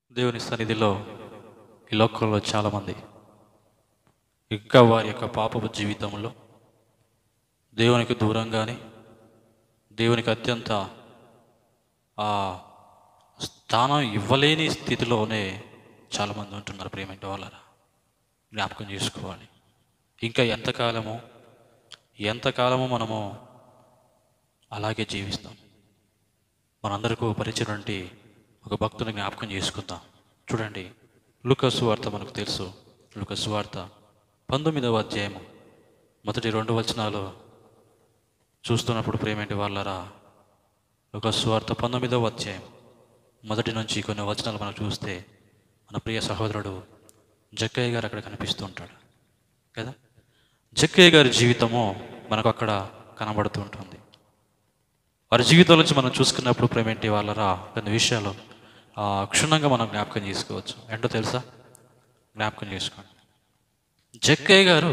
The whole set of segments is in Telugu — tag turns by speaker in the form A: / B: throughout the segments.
A: దేవుని సన్నిధిలో ఈ లోకంలో చాలామంది ఇంకా వారి యొక్క పాపపు జీవితంలో దేవునికి దూరంగానే దేవునికి అత్యంత ఆ స్థానం ఇవ్వలేని స్థితిలోనే చాలామంది ఉంటున్నారు ప్రేమింటి వాళ్ళరా జ్ఞాపకం చేసుకోవాలి ఇంకా ఎంతకాలము ఎంతకాలము మనము అలాగే జీవిస్తాం మనందరికీ పరిచయంటి ఒక భక్తుని జ్ఞాపకం చేసుకుందాం చూడండి లుకస్ వార్త మనకు తెలుసు లుకస్ వార్త పంతొమ్మిదవ అధ్యాయము మొదటి రెండు వచనాలు చూస్తున్నప్పుడు ప్రేమేంటి వాళ్ళరా లుకస్ వార్త పంతొమ్మిదవ అధ్యాయం మొదటి నుంచి కొన్ని వచనాలు మనం చూస్తే మన ప్రియ సహోదరుడు జక్కయ్య గారు అక్కడ కనిపిస్తూ ఉంటాడు కదా జక్కయ్య గారి జీవితము మనకు అక్కడ కనబడుతూ ఉంటుంది వారి జీవితం నుంచి మనం చూసుకున్నప్పుడు ప్రేమేంటి వాళ్ళరా కొన్ని విషయాలు ఆ, క్షుణ్ణంగా మనం జ్ఞాపకం చేసుకోవచ్చు ఏంటో తెలుసా జ్ఞాపకం చేసుకోండి జక్కయ్య గారు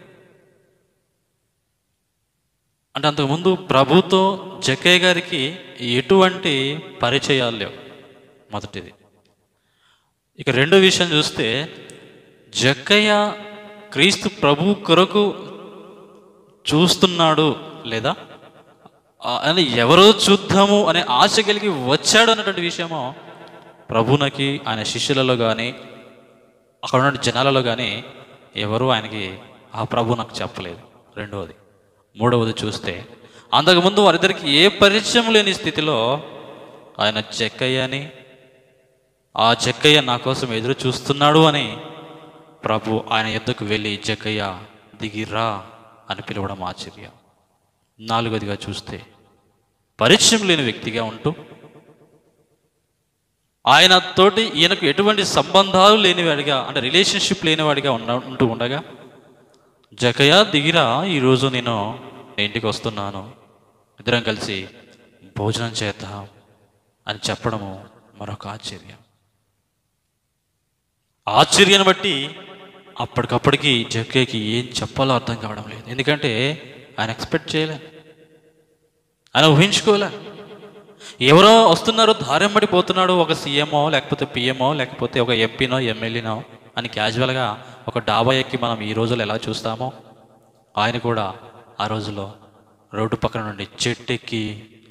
A: అంటే అంతకుముందు ప్రభుతో జక్కయ్య గారికి ఎటువంటి పరిచయాలు లేవు మొదటిది ఇక రెండో విషయం చూస్తే జక్కయ్య క్రీస్తు ప్రభు కొరకు చూస్తున్నాడు లేదా ఆ, అని ఎవరో చూద్దాము అనే ఆశ కలిగి వచ్చాడు అన్నటువంటి విషయము ప్రభునకి ఆయన శిష్యులలో కానీ అక్కడ ఉన్న జనాలలో కానీ ఎవరు ఆయనకి ఆ ప్రభు నాకు చెప్పలేదు రెండవది మూడవది చూస్తే అంతకుముందు వారిద్దరికి ఏ పరిచయం లేని స్థితిలో ఆయన చెక్కయ్య అని ఆ చెక్కయ్య నా కోసం ఎదురు చూస్తున్నాడు అని ప్రభు ఆయన ఎద్దకు వెళ్ళి జక్కయ్య దిగిరా అని పిలవడం ఆశ్చర్యం నాలుగోదిగా చూస్తే పరిచయం లేని వ్యక్తిగా ఉంటూ ఆయన తోటి ఈయనకు ఎటువంటి సంబంధాలు లేనివాడిగా అంటే రిలేషన్షిప్ లేనివాడిగా ఉన్న ఉంటూ ఉండగా జకయ దిగిరా ఈరోజు నేను నీ ఇంటికి వస్తున్నాను ఇద్దరం కలిసి భోజనం చేద్దాం అని చెప్పడము మరొక ఆశ్చర్యం ఆశ్చర్యాన్ని బట్టి అప్పటికప్పటికి జక్కయ్యకి ఏం చెప్పాలో అర్థం కావడం లేదు ఎందుకంటే ఆయన ఎక్స్పెక్ట్ చేయలే ఆయన ఊహించుకోలే ఎవరో వస్తున్నారు దారం పడిపోతున్నాడు ఒక సీఎంఓ లేకపోతే పిఎంఓ లేకపోతే ఒక ఎంపీనో ఎమ్మెల్యేనో అని క్యాజువల్గా ఒక డాబా ఎక్కి మనం ఈ రోజుల్లో ఎలా చూస్తామో ఆయన కూడా ఆ రోజులో రోడ్డు పక్కన నుండి చెట్టు ఎక్కి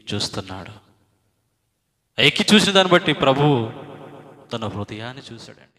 A: చూస్తున్నాడు ఎక్కి చూసిన దాన్ని బట్టి ప్రభు తన హృదయాన్ని చూశాడండి